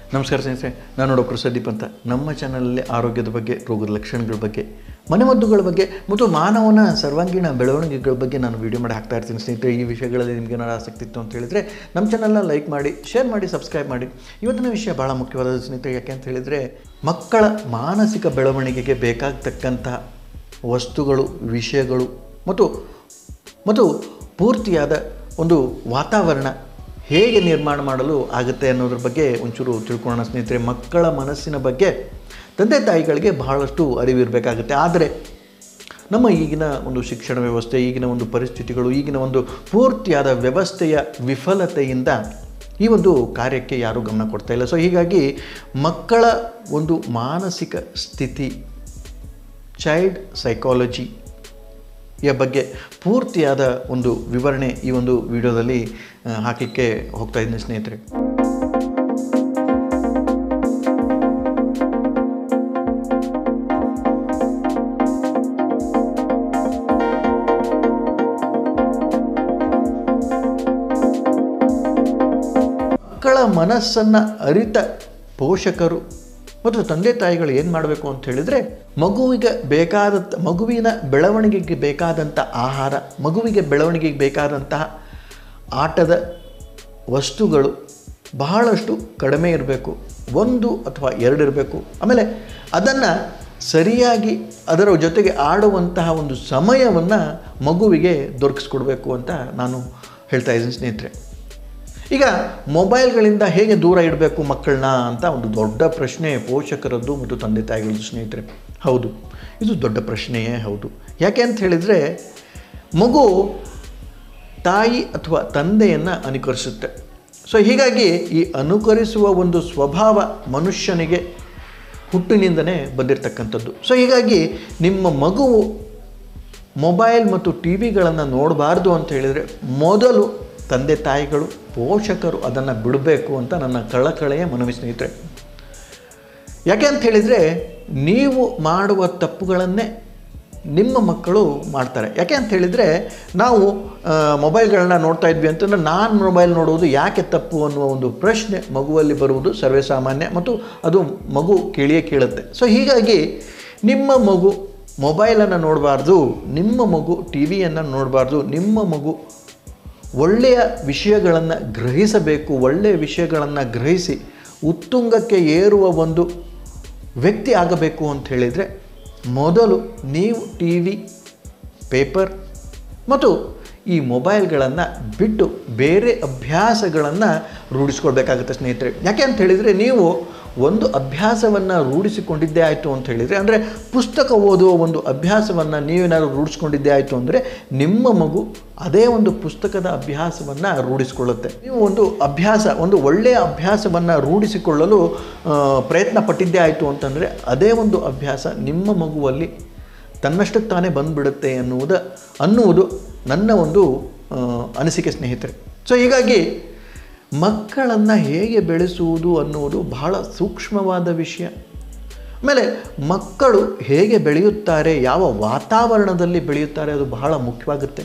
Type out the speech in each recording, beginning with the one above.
ನಮಸ್ಕಾರ ಸ್ನೇಹಿತರೆ ನಾನು ಡಾಕ್ಟರ್ ಸಂದೀಪ್ ಅಂತ ನಮ್ಮ ಚಾನಲಲ್ಲಿ ಆರೋಗ್ಯದ ಬಗ್ಗೆ ರೋಗದ ಲಕ್ಷಣಗಳ ಬಗ್ಗೆ ಮನೆಮದ್ದುಗಳ ಬಗ್ಗೆ ಮತ್ತು ಮಾನವನ ಸರ್ವಾಂಗೀಣ ಬೆಳವಣಿಗೆಗಳ ಬಗ್ಗೆ ನಾನು ವೀಡಿಯೋ ಮಾಡಿ ಹಾಕ್ತಾ ಇರ್ತೀನಿ ಸ್ನೇಹಿತರೆ ಈ ವಿಷಯಗಳಲ್ಲಿ ನಿಮಗೆ ಏನಾದ್ರು ಆಸಕ್ತಿ ಇತ್ತು ಅಂತ ಹೇಳಿದರೆ ನಮ್ಮ ಚಾನಲ್ನ ಲೈಕ್ ಮಾಡಿ ಶೇರ್ ಮಾಡಿ ಸಬ್ಸ್ಕ್ರೈಬ್ ಮಾಡಿ ಇವತ್ತಿನ ವಿಷಯ ಭಾಳ ಮುಖ್ಯವಾದ ಸ್ನೇಹಿತರೆ ಯಾಕೆ ಅಂತ ಹೇಳಿದರೆ ಮಕ್ಕಳ ಮಾನಸಿಕ ಬೆಳವಣಿಗೆಗೆ ಬೇಕಾಗತಕ್ಕಂತಹ ವಸ್ತುಗಳು ವಿಷಯಗಳು ಮತ್ತು ಮತ್ತು ಪೂರ್ತಿಯಾದ ಒಂದು ವಾತಾವರಣ ಹೇಗೆ ನಿರ್ಮಾಣ ಮಾಡಲು ಆಗುತ್ತೆ ಅನ್ನೋದ್ರ ಬಗ್ಗೆ ಒಂಚೂರು ತಿಳ್ಕೊಳ್ಳೋಣ ಸ್ನೇಹಿತರೆ ಮಕ್ಕಳ ಮನಸ್ಸಿನ ಬಗ್ಗೆ ತಂದೆ ತಾಯಿಗಳಿಗೆ ಬಹಳಷ್ಟು ಅರಿವಿರಬೇಕಾಗುತ್ತೆ ಆದರೆ ನಮ್ಮ ಈಗಿನ ಒಂದು ಶಿಕ್ಷಣ ವ್ಯವಸ್ಥೆ ಈಗಿನ ಒಂದು ಪರಿಸ್ಥಿತಿಗಳು ಈಗಿನ ಒಂದು ಪೂರ್ತಿಯಾದ ವ್ಯವಸ್ಥೆಯ ವಿಫಲತೆಯಿಂದ ಈ ಒಂದು ಕಾರ್ಯಕ್ಕೆ ಯಾರೂ ಗಮನ ಕೊಡ್ತಾ ಇಲ್ಲ ಸೊ ಹೀಗಾಗಿ ಮಕ್ಕಳ ಒಂದು ಮಾನಸಿಕ ಸ್ಥಿತಿ ಚೈಲ್ಡ್ ಸೈಕಾಲಜಿ ಯ ಬಗ್ಗೆ ಪೂರ್ತಿಯಾದ ಒಂದು ವಿವರಣೆ ಈ ಒಂದು ವಿಡಿಯೋದಲ್ಲಿ ಆ, ಹಾಕಲಿಕ್ಕೆ ಹೋಗ್ತಾ ಇದ್ದೀನಿ ಸ್ನೇಹಿತರೆ ಮಕ್ಕಳ ಮನಸ್ಸನ್ನು ಅರಿತ ಪೋಷಕರು ಮತ್ತು ತಂದೆ ತಾಯಿಗಳು ಏನು ಮಾಡಬೇಕು ಅಂತ ಹೇಳಿದರೆ ಮಗುವಿಗೆ ಬೇಕಾದಂಥ ಮಗುವಿನ ಬೆಳವಣಿಗೆಗೆ ಬೇಕಾದಂಥ ಆಹಾರ ಮಗುವಿಗೆ ಬೆಳವಣಿಗೆಗೆ ಬೇಕಾದಂತಹ ಆಟದ ವಸ್ತುಗಳು ಬಹಳಷ್ಟು ಕಡಿಮೆ ಇರಬೇಕು ಒಂದು ಅಥವಾ ಎರಡು ಇರಬೇಕು ಆಮೇಲೆ ಅದನ್ನು ಸರಿಯಾಗಿ ಅದರ ಜೊತೆಗೆ ಆಡುವಂತಹ ಒಂದು ಸಮಯವನ್ನು ಮಗುವಿಗೆ ದೊರಕಿಸ್ಕೊಡ್ಬೇಕು ಅಂತ ನಾನು ಹೇಳ್ತಾ ಇದ್ದೀನಿ ಸ್ನೇಹಿತರೆ ಈಗ ಮೊಬೈಲ್ಗಳಿಂದ ಹೇಗೆ ದೂರ ಇಡಬೇಕು ಮಕ್ಕಳನ್ನ ಅಂತ ಒಂದು ದೊಡ್ಡ ಪ್ರಶ್ನೆ ಪೋಷಕರದ್ದು ಮತ್ತು ತಂದೆ ತಾಯಿಗಳದ್ದು ಸ್ನೇಹಿತರೆ ಹೌದು ಇದು ದೊಡ್ಡ ಪ್ರಶ್ನೆಯೇ ಹೌದು ಯಾಕೆ ಅಂತ ಹೇಳಿದರೆ ಮಗು ತಾಯಿ ಅಥವಾ ತಂದೆಯನ್ನು ಅನುಕರಿಸುತ್ತೆ ಸೊ ಹೀಗಾಗಿ ಈ ಅನುಕರಿಸುವ ಒಂದು ಸ್ವಭಾವ ಮನುಷ್ಯನಿಗೆ ಹುಟ್ಟಿನಿಂದನೇ ಬಂದಿರತಕ್ಕಂಥದ್ದು ಸೊ ಹೀಗಾಗಿ ನಿಮ್ಮ ಮಗುವು ಮೊಬೈಲ್ ಮತ್ತು ಟಿ ವಿಗಳನ್ನು ನೋಡಬಾರ್ದು ಅಂತ ಹೇಳಿದರೆ ಮೊದಲು ತಂದೆ ತಾಯಿಗಳು ಪೋಷಕರು ಅದನ್ನು ಬಿಡಬೇಕು ಅಂತ ನನ್ನ ಕಳಕಳೆಯ ಮನವಿ ಸ್ನೇಹಿತರೆ ಯಾಕೆ ಅಂತ ಹೇಳಿದರೆ ನೀವು ಮಾಡುವ ತಪ್ಪುಗಳನ್ನೇ ನಿಮ್ಮ ಮಕ್ಕಳು ಮಾಡ್ತಾರೆ ಯಾಕೆ ಅಂತ ಹೇಳಿದರೆ ನಾವು ಆ, ಮೊಬೈಲ್ಗಳನ್ನ ನೋಡ್ತಾ ಇದ್ವಿ ಅಂತಂದರೆ ನಾನು ಮೊಬೈಲ್ ನೋಡುವುದು ಯಾಕೆ ತಪ್ಪು ಅನ್ನುವ ಒಂದು ಪ್ರಶ್ನೆ ಮಗುವಲ್ಲಿ ಬರುವುದು ಸರ್ವೇ ಸಾಮಾನ್ಯ ಮತ್ತು ಅದು ಮಗು ಕೇಳಿಯೇ ಕೇಳುತ್ತೆ ಸೊ ಹೀಗಾಗಿ ನಿಮ್ಮ ಮಗು ಮೊಬೈಲನ್ನು ನೋಡಬಾರ್ದು ನಿಮ್ಮ ಮಗು ಟಿ ವಿಯನ್ನು ನೋಡಬಾರ್ದು ನಿಮ್ಮ ಮಗು ಒಳ್ಳೆಯ ವಿಷಯಗಳನ್ನು ಗ್ರಹಿಸಬೇಕು ಒಳ್ಳೆಯ ವಿಷಯಗಳನ್ನು ಗ್ರಹಿಸಿ ಉತ್ತುಂಗಕ್ಕೆ ಏರುವ ಒಂದು ವ್ಯಕ್ತಿ ಆಗಬೇಕು ಅಂತ ಹೇಳಿದರೆ ಮೊದಲು ನೀವು ಟಿ ವಿ ಪೇಪರ್ ಮತ್ತು ಈ ಮೊಬೈಲ್ಗಳನ್ನು ಬಿಟ್ಟು ಬೇರೆ ಅಭ್ಯಾಸಗಳನ್ನು ರೂಢಿಸ್ಕೊಳ್ಬೇಕಾಗುತ್ತೆ ಸ್ನೇಹಿತರೆ ಯಾಕೆ ಅಂತ ಹೇಳಿದರೆ ನೀವು ಒಂದು ಅಭ್ಯಾಸವನ್ನು ರೂಢಿಸಿಕೊಂಡಿದ್ದೇ ಆಯಿತು ಅಂತ ಹೇಳಿದರೆ ಅಂದರೆ ಪುಸ್ತಕ ಓದುವ ಒಂದು ಅಭ್ಯಾಸವನ್ನು ನೀವೇನಾದ್ರು ರೂಢಿಸ್ಕೊಂಡಿದ್ದೇ ಆಯಿತು ಅಂದರೆ ನಿಮ್ಮ ಮಗು ಅದೇ ಒಂದು ಪುಸ್ತಕದ ಅಭ್ಯಾಸವನ್ನು ರೂಢಿಸಿಕೊಳ್ಳುತ್ತೆ ನೀವು ಒಂದು ಅಭ್ಯಾಸ ಒಂದು ಒಳ್ಳೆಯ ಅಭ್ಯಾಸವನ್ನು ರೂಢಿಸಿಕೊಳ್ಳಲು ಆ, ಪ್ರಯತ್ನ ಪಟ್ಟಿದ್ದೇ ಆಯಿತು ಅಂತಂದರೆ ಅದೇ ಒಂದು ಅಭ್ಯಾಸ ನಿಮ್ಮ ಮಗುವಲ್ಲಿ ತನ್ನಷ್ಟಕ್ಕೆ ತಾನೇ ಬಂದುಬಿಡುತ್ತೆ ಅನ್ನುವುದ ಅನ್ನುವುದು ನನ್ನ ಒಂದು ಆ, ಅನಿಸಿಕೆ ಸ್ನೇಹಿತರೆ ಸೊ ಹೀಗಾಗಿ ಮಕ್ಕಳನ್ನು ಹೇಗೆ ಬೆಳೆಸುವುದು ಅನ್ನುವುದು ಬಹಳ ಸೂಕ್ಷ್ಮವಾದ ವಿಷಯ ಆಮೇಲೆ ಮಕ್ಕಳು ಹೇಗೆ ಬೆಳೆಯುತ್ತಾರೆ ಯಾವ ವಾತಾವರಣದಲ್ಲಿ ಬೆಳೆಯುತ್ತಾರೆ ಅದು ಬಹಳ ಮುಖ್ಯವಾಗುತ್ತೆ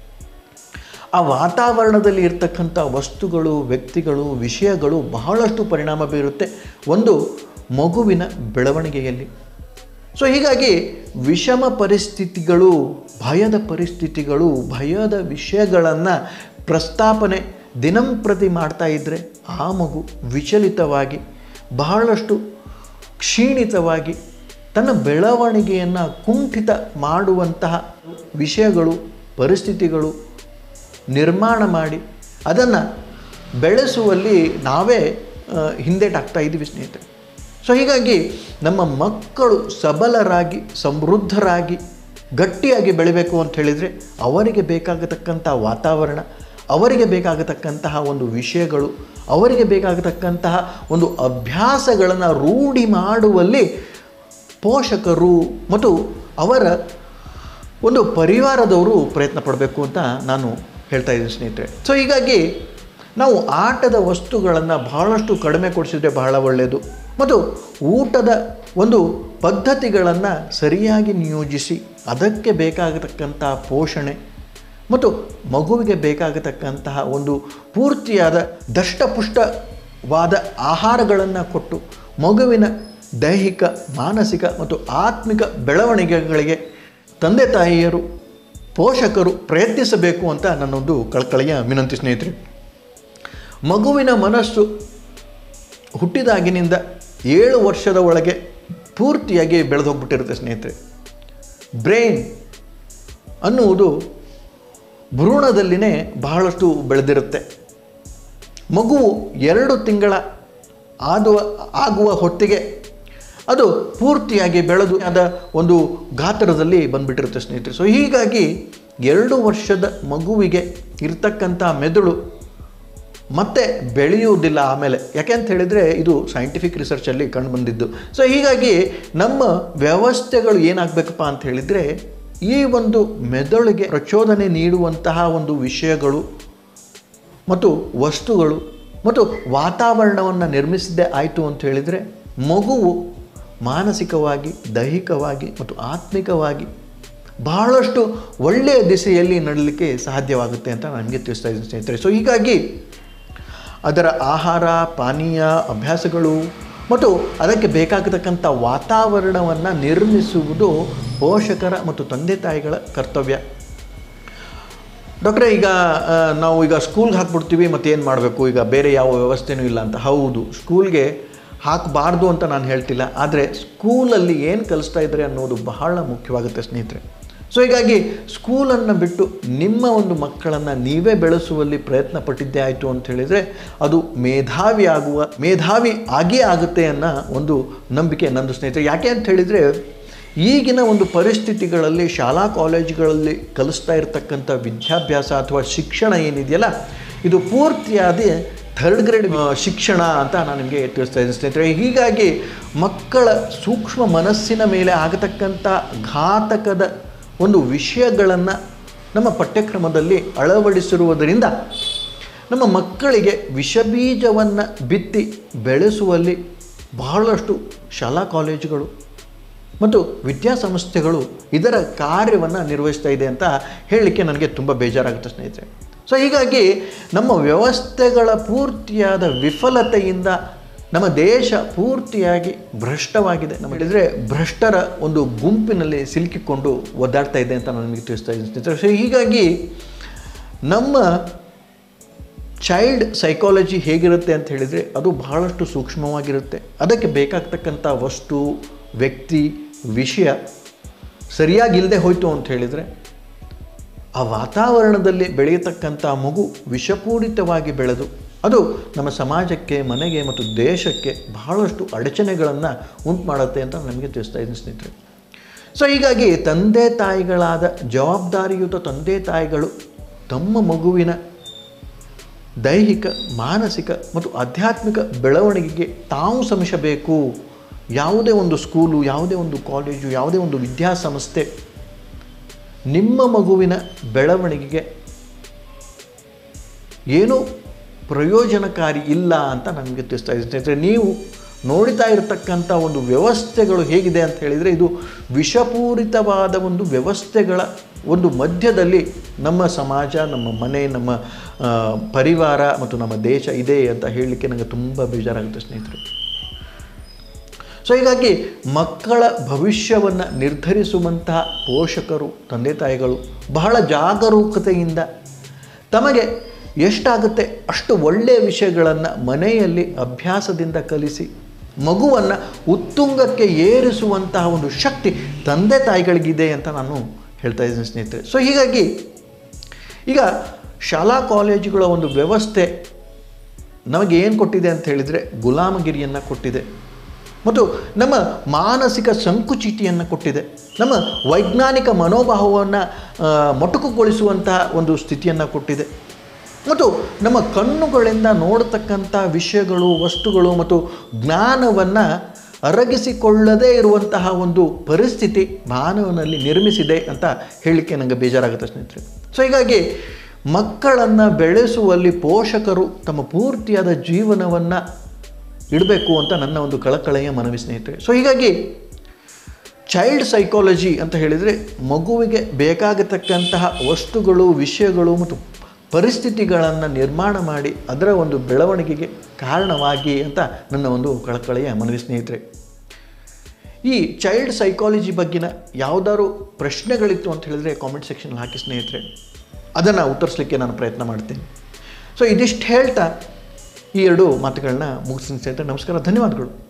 ಆ ವಾತಾವರಣದಲ್ಲಿ ಇರ್ತಕ್ಕಂಥ ವಸ್ತುಗಳು ವ್ಯಕ್ತಿಗಳು ವಿಷಯಗಳು ಬಹಳಷ್ಟು ಪರಿಣಾಮ ಬೀರುತ್ತೆ ಒಂದು ಮಗುವಿನ ಬೆಳವಣಿಗೆಯಲ್ಲಿ ಸೊ ಹೀಗಾಗಿ ವಿಷಮ ಪರಿಸ್ಥಿತಿಗಳು ಭಯದ ಪರಿಸ್ಥಿತಿಗಳು ಭಯದ ವಿಷಯಗಳನ್ನು ಪ್ರಸ್ತಾಪನೆ ದಿನಂಪ್ರತಿ ಮಾಡ್ತಾ ಇದ್ದರೆ ಆ ಮಗು ವಿಚಲಿತವಾಗಿ ಬಹಳಷ್ಟು ಕ್ಷೀಣಿತವಾಗಿ ತನ್ನ ಬೆಳವಣಿಗೆಯನ್ನು ಕುಂಠಿತ ಮಾಡುವಂತಹ ವಿಷಯಗಳು ಪರಿಸ್ಥಿತಿಗಳು ನಿರ್ಮಾಣ ಮಾಡಿ ಅದನ್ನು ಬೆಳೆಸುವಲ್ಲಿ ನಾವೇ ಆ, ಹಿಂದೇಟಾಗ್ತಾ ಇದ್ದೀವಿ ಸ್ನೇಹಿತರೆ ಸೊ ಹೀಗಾಗಿ ನಮ್ಮ ಮಕ್ಕಳು ಸಬಲರಾಗಿ ಸಮೃದ್ಧರಾಗಿ ಗಟ್ಟಿಯಾಗಿ ಬೆಳಿಬೇಕು ಅಂತ ಹೇಳಿದರೆ ಅವರಿಗೆ ಬೇಕಾಗತಕ್ಕಂಥ ವಾತಾವರಣ ಅವರಿಗೆ ಬೇಕಾಗತಕ್ಕಂತಹ ಒಂದು ವಿಷಯಗಳು ಅವರಿಗೆ ಬೇಕಾಗತಕ್ಕಂತಹ ಒಂದು ಅಭ್ಯಾಸಗಳನ್ನು ರೂಢಿ ಮಾಡುವಲ್ಲಿ ಪೋಷಕರು ಮತ್ತು ಅವರ ಒಂದು ಪರಿವಾರದವರು ಪ್ರಯತ್ನ ಪಡಬೇಕು ಅಂತ ನಾನು ಹೇಳ್ತಾ ಇದ್ದೀನಿ ಸ್ನೇಹಿತರೆ ಸೊ ಹೀಗಾಗಿ ನಾವು ಆಟದ ವಸ್ತುಗಳನ್ನು ಬಹಳಷ್ಟು ಕಡಿಮೆ ಕೊಡಿಸಿದ್ರೆ ಬಹಳ ಒಳ್ಳೆಯದು ಮತ್ತು ಊಟದ ಒಂದು ಪದ್ಧತಿಗಳನ್ನು ಸರಿಯಾಗಿ ನಿಯೋಜಿಸಿ ಅದಕ್ಕೆ ಬೇಕಾಗತಕ್ಕಂಥ ಪೋಷಣೆ ಮತ್ತು ಮಗುವಿಗೆ ಬೇಕಾಗತಕ್ಕಂತಹ ಒಂದು ಪೂರ್ತಿಯಾದ ದಷ್ಟಪುಷ್ಟ ವಾದ ಆಹಾರಗಳನ್ನು ಕೊಟ್ಟು ಮಗುವಿನ ದೈಹಿಕ ಮಾನಸಿಕ ಮತ್ತು ಆತ್ಮಿಕ ಬೆಳವಣಿಗೆಗಳಿಗೆ ತಂದೆ ತಾಯಿಯರು ಪೋಷಕರು ಪ್ರಯತ್ನಿಸಬೇಕು ಅಂತ ನನ್ನೊಂದು ಕಳಕಳಿಯ ವಿನಂತಿ ಸ್ನೇಹಿತರೆ ಮಗುವಿನ ಮನಸ್ಸು ಹುಟ್ಟಿದಾಗಿನಿಂದ ಏಳು ವರ್ಷದ ಒಳಗೆ ಪೂರ್ತಿಯಾಗಿ ಬೆಳೆದೋಗ್ಬಿಟ್ಟಿರುತ್ತೆ ಸ್ನೇಹಿತರೆ ಬ್ರೈನ್ ಅನ್ನುವುದು ಭ್ರೂಣದಲ್ಲಿನೇ ಬಹಳಷ್ಟು ಬೆಳೆದಿರುತ್ತೆ ಮಗುವು ಎರಡು ತಿಂಗಳ ಆದುವ ಆಗುವ ಹೊತ್ತಿಗೆ ಅದು ಪೂರ್ತಿಯಾಗಿ ಬೆಳೆದು ಅದ ಒಂದು ಗಾತ್ರದಲ್ಲಿ ಬಂದ್ಬಿಟ್ಟಿರುತ್ತೆ ಸ್ನೇಹಿತರೆ ಸೊ ಹೀಗಾಗಿ ಎರಡು ವರ್ಷದ ಮಗುವಿಗೆ ಇರ್ತಕ್ಕಂಥ ಮೆದುಳು ಮತ್ತೆ ಬೆಳೆಯುವುದಿಲ್ಲ ಆಮೇಲೆ ಯಾಕೆ ಅಂತ ಹೇಳಿದರೆ ಇದು ಸೈಂಟಿಫಿಕ್ ರಿಸರ್ಚಲ್ಲಿ ಕಂಡು ಬಂದಿದ್ದು ಸೊ ಹೀಗಾಗಿ ನಮ್ಮ ವ್ಯವಸ್ಥೆಗಳು ಏನಾಗಬೇಕಪ್ಪ ಅಂತ ಹೇಳಿದರೆ ಈ ಒಂದು ಮೆದುಳಿಗೆ ಪ್ರಚೋದನೆ ನೀಡುವಂತಹ ಒಂದು ವಿಷಯಗಳು ಮತ್ತು ವಸ್ತುಗಳು ಮತ್ತು ವಾತಾವರಣವನ್ನು ನಿರ್ಮಿಸಿದ್ದೇ ಆಯಿತು ಅಂತ ಹೇಳಿದರೆ ಮಗುವು ಮಾನಸಿಕವಾಗಿ ದೈಹಿಕವಾಗಿ ಮತ್ತು ಆತ್ಮಿಕವಾಗಿ ಬಹಳಷ್ಟು ಒಳ್ಳೆಯ ದಿಸೆಯಲ್ಲಿ ನಡಲಿಕ್ಕೆ ಸಾಧ್ಯವಾಗುತ್ತೆ ಅಂತ ನನಗೆ ತಿಳಿಸ್ತಾ ಇದ್ದೀನಿ ಸ್ನೇಹಿತರೆ ಸೊ ಹೀಗಾಗಿ ಅದರ ಆಹಾರ ಪಾನೀಯ ಅಭ್ಯಾಸಗಳು ಮತ್ತು ಅದಕ್ಕೆ ಬೇಕಾಗತಕ್ಕಂಥ ವಾತಾವರಣವನ್ನು ನಿರ್ಮಿಸುವುದು ಪೋಷಕರ ಮತ್ತು ತಂದೆ ತಾಯಿಗಳ ಕರ್ತವ್ಯ ಡಾಕ್ಟ್ರೇ ಈಗ ಆ, ನಾವು ಈಗ ಸ್ಕೂಲ್ಗೆ ಹಾಕ್ಬಿಡ್ತೀವಿ ಮತ್ತು ಏನು ಮಾಡಬೇಕು ಈಗ ಬೇರೆ ಯಾವ ವ್ಯವಸ್ಥೆನೂ ಇಲ್ಲ ಅಂತ ಹೌದು ಸ್ಕೂಲ್ಗೆ ಹಾಕಬಾರ್ದು ಅಂತ ನಾನು ಹೇಳ್ತಿಲ್ಲ ಆದರೆ ಸ್ಕೂಲಲ್ಲಿ ಏನು ಕಲಿಸ್ತಾ ಇದ್ದಾರೆ ಅನ್ನೋದು ಬಹಳ ಮುಖ್ಯವಾಗುತ್ತೆ ಸ್ನೇಹಿತರೆ ಸೊ ಹೀಗಾಗಿ ಸ್ಕೂಲನ್ನು ಬಿಟ್ಟು ನಿಮ್ಮ ಒಂದು ಮಕ್ಕಳನ್ನು ನೀವೇ ಬೆಳೆಸುವಲ್ಲಿ ಪ್ರಯತ್ನ ಪಟ್ಟಿದ್ದೇ ಆಯಿತು ಅಂತ ಹೇಳಿದರೆ ಅದು ಮೇಧಾವಿ ಆಗುವ ಮೇಧಾವಿ ಆಗೇ ಆಗುತ್ತೆ ಅನ್ನೋ ಒಂದು ನಂಬಿಕೆ ನಂದು ಸ್ನೇಹಿತರೆ ಯಾಕೆ ಅಂತ ಹೇಳಿದರೆ ಈಗಿನ ಒಂದು ಪರಿಸ್ಥಿತಿಗಳಲ್ಲಿ ಶಾಲಾ ಕಾಲೇಜುಗಳಲ್ಲಿ ಕಲಿಸ್ತಾ ಇರತಕ್ಕಂಥ ವಿದ್ಯಾಭ್ಯಾಸ ಅಥವಾ ಶಿಕ್ಷಣ ಏನಿದೆಯಲ್ಲ ಇದು ಪೂರ್ತಿಯಾದ ಥರ್ಡ್ ಗ್ರೇಡ್ ಶಿಕ್ಷಣ ಅಂತ ನಾನು ನಿಮಗೆ ತಿಳಿಸ್ತಾ ಇದ್ದೀನಿ ಸ್ನೇಹಿತರೆ ಹೀಗಾಗಿ ಮಕ್ಕಳ ಸೂಕ್ಷ್ಮ ಮನಸ್ಸಿನ ಮೇಲೆ ಆಗತಕ್ಕಂಥ ಘಾತಕದ ಒಂದು ವಿಷಯಗಳನ್ನು ನಮ್ಮ ಪಠ್ಯಕ್ರಮದಲ್ಲಿ ಅಳವಡಿಸಿರುವುದರಿಂದ ನಮ್ಮ ಮಕ್ಕಳಿಗೆ ವಿಷಬೀಜವನ್ನು ಬಿತ್ತಿ ಬೆಳೆಸುವಲ್ಲಿ ಬಹಳಷ್ಟು ಶಾಲಾ ಕಾಲೇಜುಗಳು ಮತ್ತು ವಿದ್ಯಾಸಂಸ್ಥೆಗಳು ಇದರ ಕಾರ್ಯವನ್ನು ನಿರ್ವಹಿಸ್ತಾ ಇದೆ ಅಂತ ಹೇಳಲಿಕ್ಕೆ ನನಗೆ ತುಂಬ ಬೇಜಾರಾಗುತ್ತೆ ಸ್ನೇಹಿತರೆ ಸೊ ಹೀಗಾಗಿ ನಮ್ಮ ವ್ಯವಸ್ಥೆಗಳ ಪೂರ್ತಿಯಾದ ವಿಫಲತೆಯಿಂದ ನಮ್ಮ ದೇಶ ಪೂರ್ತಿಯಾಗಿ ಭ್ರಷ್ಟವಾಗಿದೆ ನಮ್ಮ ಹೇಳಿದರೆ ಭ್ರಷ್ಟರ ಒಂದು ಗುಂಪಿನಲ್ಲಿ ಸಿಲುಕಿಕೊಂಡು ಒದ್ದಾಡ್ತಾ ಇದೆ ಅಂತ ನಾನು ನಿಮಗೆ ತಿಳಿಸ್ತಾ ಇದ್ದೀನಿ ಸ್ನೇಹಿತರೆ ಸೊ ಹೀಗಾಗಿ ನಮ್ಮ ಚೈಲ್ಡ್ ಸೈಕಾಲಜಿ ಹೇಗಿರುತ್ತೆ ಅಂತ ಹೇಳಿದರೆ ಅದು ಬಹಳಷ್ಟು ಸೂಕ್ಷ್ಮವಾಗಿರುತ್ತೆ ಅದಕ್ಕೆ ಬೇಕಾಗ್ತಕ್ಕಂಥ ವಸ್ತು ವ್ಯಕ್ತಿ ವಿಷಯ ಸರಿಯಾಗಿಲ್ಲದೆ ಹೋಯಿತು ಅಂತ ಹೇಳಿದರೆ ಆ ವಾತಾವರಣದಲ್ಲಿ ಬೆಳೆಯತಕ್ಕಂಥ ಮಗು ವಿಷಪೂರಿತವಾಗಿ ಬೆಳೆದು ಅದು ನಮ್ಮ ಸಮಾಜಕ್ಕೆ ಮನೆಗೆ ಮತ್ತು ದೇಶಕ್ಕೆ ಬಹಳಷ್ಟು ಅಡಚಣೆಗಳನ್ನು ಉಂಟು ಮಾಡುತ್ತೆ ಅಂತ ನಮಗೆ ತಿಳಿಸ್ತಾ ಇದ್ದೀನಿ ಸ್ನೇಹಿತರೆ ಸೊ ಹೀಗಾಗಿ ತಂದೆ ತಾಯಿಗಳಾದ ಜವಾಬ್ದಾರಿಯುತ ತಂದೆ ತಾಯಿಗಳು ತಮ್ಮ ಮಗುವಿನ ದೈಹಿಕ ಮಾನಸಿಕ ಮತ್ತು ಆಧ್ಯಾತ್ಮಿಕ ಬೆಳವಣಿಗೆಗೆ ತಾವು ಶ್ರಮಿಸಬೇಕು ಯಾವುದೇ ಒಂದು ಸ್ಕೂಲು ಯಾವುದೇ ಒಂದು ಕಾಲೇಜು ಯಾವುದೇ ಒಂದು ವಿದ್ಯಾಸಂಸ್ಥೆ ನಿಮ್ಮ ಮಗುವಿನ ಬೆಳವಣಿಗೆಗೆ ಏನೂ ಪ್ರಯೋಜನಕಾರಿ ಇಲ್ಲ ಅಂತ ನನಗೆ ತಿಳಿಸ್ತಾ ಇದ್ದೀನಿ ಸ್ನೇಹಿತರೆ ನೀವು ನೋಡ್ತಾ ಇರತಕ್ಕಂಥ ಒಂದು ವ್ಯವಸ್ಥೆಗಳು ಹೇಗಿದೆ ಅಂತ ಹೇಳಿದರೆ ಇದು ವಿಷಪೂರಿತವಾದ ಒಂದು ವ್ಯವಸ್ಥೆಗಳ ಒಂದು ಮಧ್ಯದಲ್ಲಿ ನಮ್ಮ ಸಮಾಜ ನಮ್ಮ ಮನೆ ನಮ್ಮ ಆ, ಪರಿವಾರ ಮತ್ತು ನಮ್ಮ ದೇಶ ಇದೆ ಅಂತ ಹೇಳಲಿಕ್ಕೆ ನನಗೆ ತುಂಬ ಬೇಜಾರಾಗುತ್ತೆ ಸ್ನೇಹಿತರೆ ಸೊ ಹೀಗಾಗಿ ಮಕ್ಕಳ ಭವಿಷ್ಯವನ್ನು ನಿರ್ಧರಿಸುವಂತಹ ಪೋಷಕರು ತಂದೆ ತಾಯಿಗಳು ಬಹಳ ಜಾಗರೂಕತೆಯಿಂದ ತಮಗೆ ಎಷ್ಟಾಗುತ್ತೆ ಅಷ್ಟು ಒಳ್ಳೆಯ ವಿಷಯಗಳನ್ನು ಮನೆಯಲ್ಲಿ ಅಭ್ಯಾಸದಿಂದ ಕಲಿಸಿ ಮಗುವನ್ನು ಉತ್ತುಂಗಕ್ಕೆ ಏರಿಸುವಂತಹ ಒಂದು ಶಕ್ತಿ ತಂದೆ ತಾಯಿಗಳಿಗಿದೆ ಅಂತ ನಾನು ಹೇಳ್ತಾ ಇದ್ದೀನಿ ಸ್ನೇಹಿತರೆ ಸೊ ಹೀಗಾಗಿ ಈಗ ಶಾಲಾ ಕಾಲೇಜುಗಳ ಒಂದು ವ್ಯವಸ್ಥೆ ನಮಗೆ ಏನು ಕೊಟ್ಟಿದೆ ಅಂತ ಹೇಳಿದರೆ ಗುಲಾಮಗಿರಿಯನ್ನು ಕೊಟ್ಟಿದೆ ಮತ್ತು ನಮ್ಮ ಮಾನಸಿಕ ಸಂಕುಚಿತಿಯನ್ನು ಕೊಟ್ಟಿದೆ ನಮ್ಮ ವೈಜ್ಞಾನಿಕ ಮನೋಭಾವವನ್ನು ಆ, ಮೊಟಕುಗೊಳಿಸುವಂತಹ ಒಂದು ಸ್ಥಿತಿಯನ್ನು ಕೊಟ್ಟಿದೆ ಮತ್ತು ನಮ್ಮ ಕಣ್ಣುಗಳಿಂದ ನೋಡತಕ್ಕಂಥ ವಿಷಯಗಳು ವಸ್ತುಗಳು ಮತ್ತು ಜ್ಞಾನವನ್ನು ಅರಗಿಸಿಕೊಳ್ಳದೇ ಇರುವಂತಹ ಒಂದು ಪರಿಸ್ಥಿತಿ ಮಾನವನಲ್ಲಿ ನಿರ್ಮಿಸಿದೆ ಅಂತ ಹೇಳಲಿಕ್ಕೆ ನನಗೆ ಬೇಜಾರಾಗುತ್ತೆ ಸ್ನೇಹಿತರೆ ಸೊ ಹೀಗಾಗಿ ಮಕ್ಕಳನ್ನು ಬೆಳೆಸುವಲ್ಲಿ ಪೋಷಕರು ತಮ್ಮ ಪೂರ್ತಿಯಾದ ಜೀವನವನ್ನು ಇಡಬೇಕು ಅಂತ ನನ್ನ ಒಂದು ಕಳಕಳೆಯ ಮನವಿ ಸ್ನೇಹಿತರೆ ಸೊ ಹೀಗಾಗಿ ಚೈಲ್ಡ್ ಸೈಕಾಲಜಿ ಅಂತ ಹೇಳಿದರೆ ಮಗುವಿಗೆ ಬೇಕಾಗತಕ್ಕಂತಹ ವಸ್ತುಗಳು ವಿಷಯಗಳು ಮತ್ತು ಪರಿಸ್ಥಿತಿಗಳನ್ನು ನಿರ್ಮಾಣ ಮಾಡಿ ಅದರ ಒಂದು ಬೆಳವಣಿಗೆಗೆ ಕಾರಣವಾಗಿ ಅಂತ ನನ್ನ ಒಂದು ಕಳಕಳಿಯ ಮನವಿ ಸ್ನೇಹಿತರೆ ಈ ಚೈಲ್ಡ್ ಸೈಕಾಲಜಿ ಬಗ್ಗಿನ ಯಾವುದಾದ್ರು ಪ್ರಶ್ನೆಗಳಿತ್ತು ಅಂತ ಹೇಳಿದ್ರೆ ಕಾಮೆಂಟ್ ಸೆಕ್ಷನಲ್ಲಿ ಹಾಕಿ ಸ್ನೇಹಿತರೆ ಅದನ್ನು ಉತ್ತರಿಸಲಿಕ್ಕೆ ನಾನು ಪ್ರಯತ್ನ ಮಾಡ್ತೀನಿ ಸೊ ಇದಿಷ್ಟು ಹೇಳ್ತಾ ಈ ಎರಡು ಮಾತುಗಳನ್ನ ಮುಗಿಸ್ತೀನಿ ಸ್ನೇಹಿತರೆ ನಮಸ್ಕಾರ ಧನ್ಯವಾದಗಳು